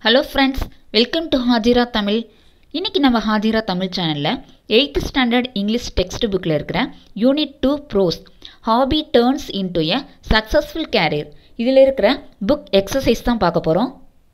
hello friends welcome to Hajira Tamil இன்னைக்கு நம்ம ஹாஜிரா தமிழ் சேனலில் எயித்து ஸ்டாண்டர்ட் இங்கிலீஷ் டெக்ஸ்ட் புக்கில் இருக்கிற unit two prose hobby turns into a successful career இதில் இருக்கிற புக் எக்ஸசைஸ் தான் பார்க்க போகிறோம்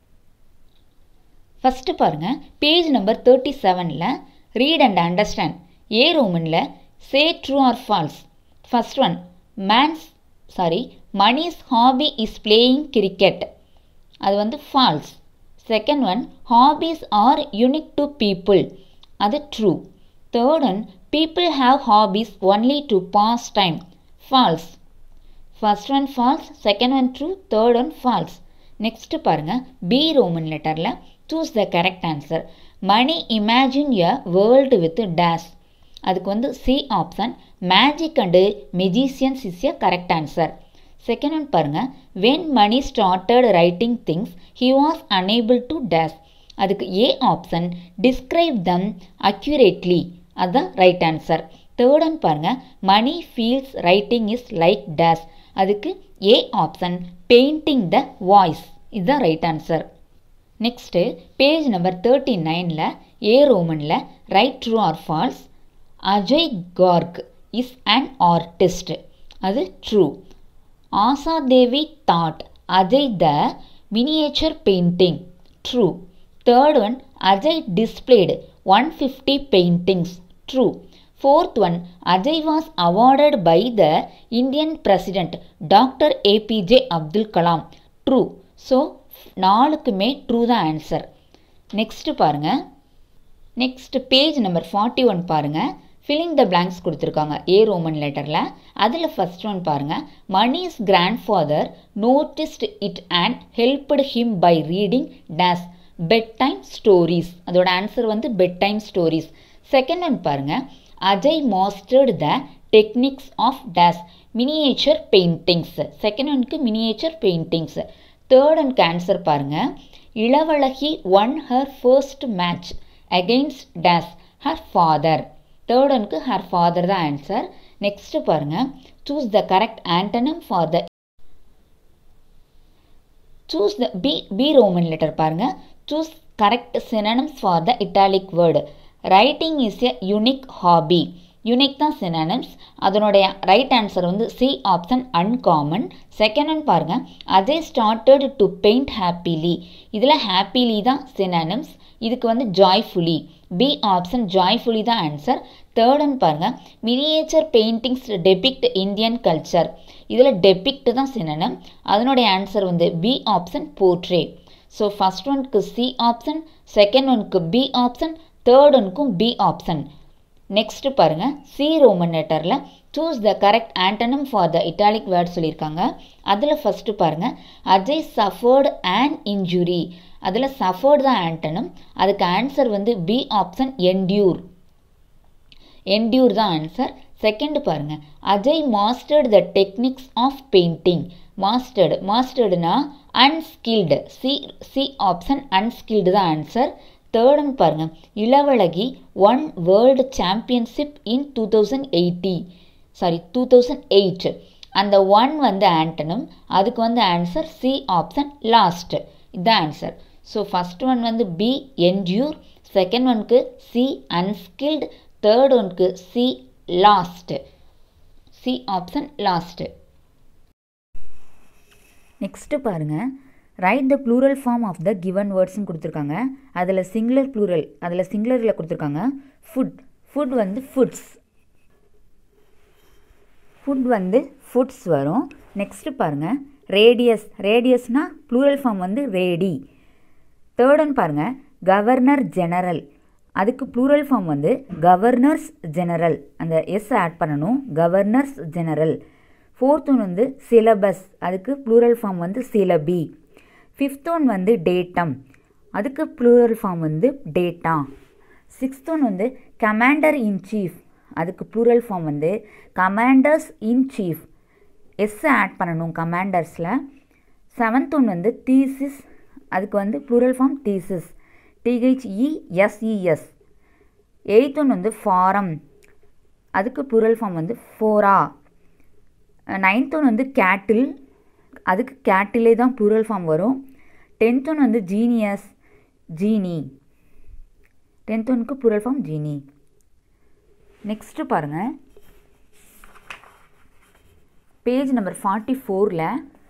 ஃபஸ்ட்டு பாருங்கள் பேஜ் நம்பர் தேர்ட்டி செவனில் ரீட் அண்ட் அண்டர்ஸ்டாண்ட் ஏ ரோமனில் say true or false first one man's sorry Mani's hobby is playing cricket அது வந்து false second one hobbies are unique to people அது true third one people have hobbies only to pass time false first one false second one true third one false next பாருங்கள் B roman லெட்டரில் choose the correct answer Mani imagine a world with dash அதுக்கு வந்து C option magic and magicians is a correct answer second one பாருங்கள் when Mani started writing things he was unable to dash அதுக்கு A option describe them accurately அதுதான் right answer third one பாருங்கள் Mani feels writing is like dash அதுக்கு A option painting the voice இதுதான் right answer next page number thirty நைனில் A ரோமனில் write true or false Ajay Garg is an artist அது true Asha Devi taught Ajay the miniature painting true third one Ajay displayed one fifty paintings true fourth one Ajay was awarded by the Indian president doctor APJ Abdul Kalam true so நாலுக்குமே true தான் answer next பாருங்கள் next page number forty one பாருங்கள் filling the blanks கொடுத்துருக்காங்க A roman லெட்டரில் அதில் first one பாருங்கள் Mani's grandfather noticed it and helped him by reading dash bedtime stories அதோட answer வந்து bedtime stories second one பாருங்கள் Ajay mastered the techniques of dash miniature paintings second ஒனுக்கு miniature paintings third ஒன்க்கு answer பாருங்கள் Ilavazhagi won her first match against dash her father third ஒனுக்கு her father தான் answer next பாருங்கள் choose the correct antonym for the choose the B B Roman letter பாருங்கள் choose correct synonyms for the italic word writing is a unique hobby unique தான் synonyms அதனுடைய right answer வந்து C option uncommon second one பாருங்கள் அதே started to paint happily இதில் happily தான் synonyms இதுக்கு வந்து ஜாய்ஃபுல்லி பி ஆப்ஷன் ஜாய்ஃபுல்லி தான் ஆன்சர் தேர்ட் ஒன் பாருங்கள் miniature paintings depict Indian culture இதில் டெபிக்ட் தான் சினனம் அதனுடைய ஆன்சர் வந்து B option portray so first ஒனுக்கு சி ஆப்ஷன் செகண்ட் ஒனுக்கு பி ஆப்ஷன் தேர்ட் ஒனுக்கும் பி ஆப்ஷன் நெக்ஸ்ட் பாருங்கள் சி ரோமன் லெட்டரில் choose the correct antonym for the italic word சொல்லியிருக்காங்க அதில் ஃபஸ்ட்டு பாருங்கள் அஜய் சஃபர்டு அண்ட் இன்ஜுரி அதில் சஃபர்டு தான் ஆண்டனம் அதுக்கு ஆன்சர் வந்து பி ஆப்ஷன் என்டியூர் என்டியூர் தான் ஆன்சர் செகண்ட் பாருங்கள் Ajay mastered the techniques of painting mastered மாஸ்டர்டுனா unskilled C C option unskilled தான் ஆன்சர் தேர்ட் ஒன் பாருங்கள் Ilavazhagi won world championship in two thousand eighty sorry two thousand eight அந்த won வந்து antonym அதுக்கு வந்து answer C option lost இதுதான் answer so first one வந்து B endure second ஒனுக்கு C unskilled third ஒனுக்கு C lost C option lost next பாருங்கள் write the plural form of the given வேர்ட்ஸ்னு கொடுத்துருக்காங்க அதில் சிங்குலர் ப்ளூரல் அதில் சிங்குலரில் கொடுத்துருக்காங்க ஃபுட் ஃபுட் வந்து ஃபுட்ஸ் ஃபுட் வந்து ஃபுட்ஸ் வரும் நெக்ஸ்ட்டு பாருங்கள் ரேடியஸ் ரேடியஸ்னால் ப்ளூரல் ஃபார்ம் வந்து ரேடி தேர்ட் ஒன் பாருங்கள் கவர்னர் ஜெனரல் அதுக்கு ப்ளூரல் ஃபார்ம் வந்து கவர்னர்ஸ் ஜெனரல் அந்த எஸ் ஆட் பண்ணணும் கவர்னர்ஸ் ஜெனரல் ஃபோர்த் ஒன் வந்து சிலபஸ் அதுக்கு ப்ளூரல் ஃபார்ம் வந்து சிலபி ஃபிஃப்த் ஒன் வந்து டேட்டம் அதுக்கு ப்ளூரல் ஃபார்ம் வந்து டேட்டா சிக்ஸ்த் ஒன் வந்து கமாண்டர் இன் சீஃப் அதுக்கு ப்ளூரல் ஃபார்ம் வந்து commanders in chief S add பண்ணணும் கமாண்டர்ஸில் செவன்த் ஒன் வந்து தீசிஸ் அதுக்கு வந்து plural form thesis T H E S E S eighth one வந்து ஃபாரம் அதுக்கு ப்ளூரல் ஃபார்ம் வந்து ஃபோரா நைன்த் ஒன் வந்து கேட்டில் அதுக்கு கேட்டிலே தான் ப்ளூரல் ஃபார்ம் வரும் டென்த் ஒன் வந்து ஜீனியஸ் ஜீனி டென்த் ஒனுக்கு ப்ளூரல் ஃபார்ம் ஜீனி நெக்ஸ்ட்டு பாருங்கள் பேஜ் நம்பர் ஃபார்ட்டி ஃபோரில்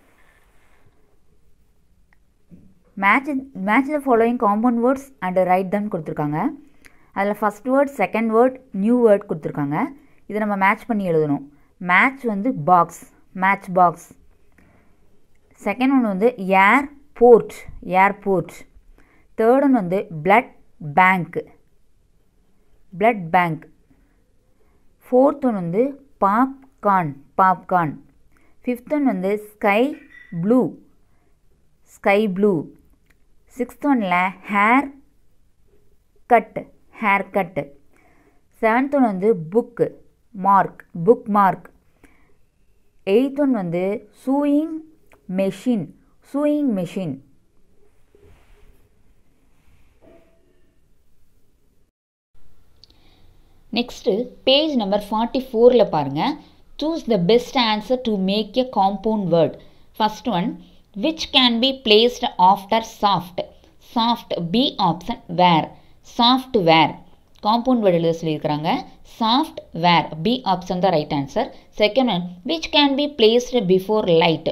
match match the following compound words and write them கொடுத்துருக்காங்க அதில் first word second word new word கொடுத்துருக்காங்க இதை நம்ம மேட்ச் பண்ணி எழுதணும் மேட்ச் வந்து பாக்ஸ் மேட்ச் பாக்ஸ் செகண்ட் ஒன்று வந்து air port airport third one வந்து blood bank blood bank fourth one வந்து பாப்கார்ன் பாப்கார்ன் ஃபிஃப்த் ஒன் வந்து sky blue sky blue sixth ஒனில் hair cut hair cut seventh one வந்து book mark book mark eighth one வந்து sewing machine sewing machine next page number forty ஃபோரில் பாருங்கள் choose the best answer to make a compound word first one which can be placed after soft soft B option ware soft ware compound word எழுத சொல்லியிருக்கிறாங்க soft ware B option தான் right answer second one which can be placed before light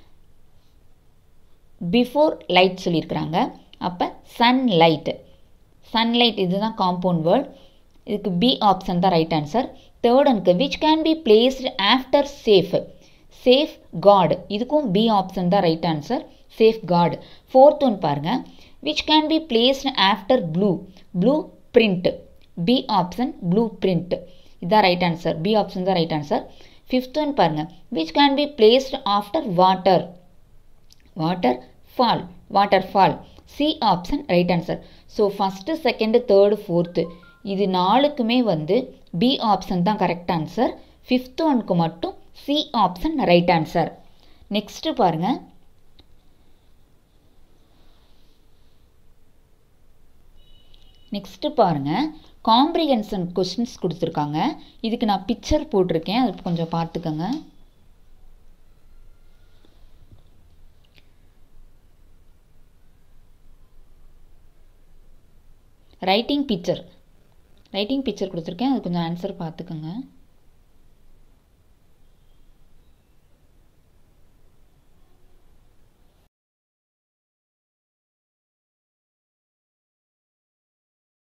before light சொல்லியிருக்கிறாங்க அப்போ sunlight sunlight இதுதான் compound word இதுக்கு B option தான் right answer third ஒனுக்கு which can be placed after safe safe guard இதுக்கும் B option தான் right answer safe guard fourth one பாருங்கள் which can be placed after blue blue print B option blue print இதுதான் right answer B option தான் right answer fifth one பாருங்கள் which can be placed after water water fall water fall C option right answer so first second third fourth இது நாலுக்குமே வந்து B option தான் correct answer fifth ஒனுக்கு மட்டும் C option right answer next பாருங்கள் next பாருங்கள் comprehension questions கொடுத்துருக்காங்க இதுக்கு நான் பிக்சர் போட்டிருக்கேன் அது கொஞ்சம் பார்த்துக்கோங்க ரைட்டிங் பிக்சர் ரைட்டிங் பிக்சர் கொடுத்துருக்கேன் அது கொஞ்சம் ஆன்சர் பார்த்துக்கோங்க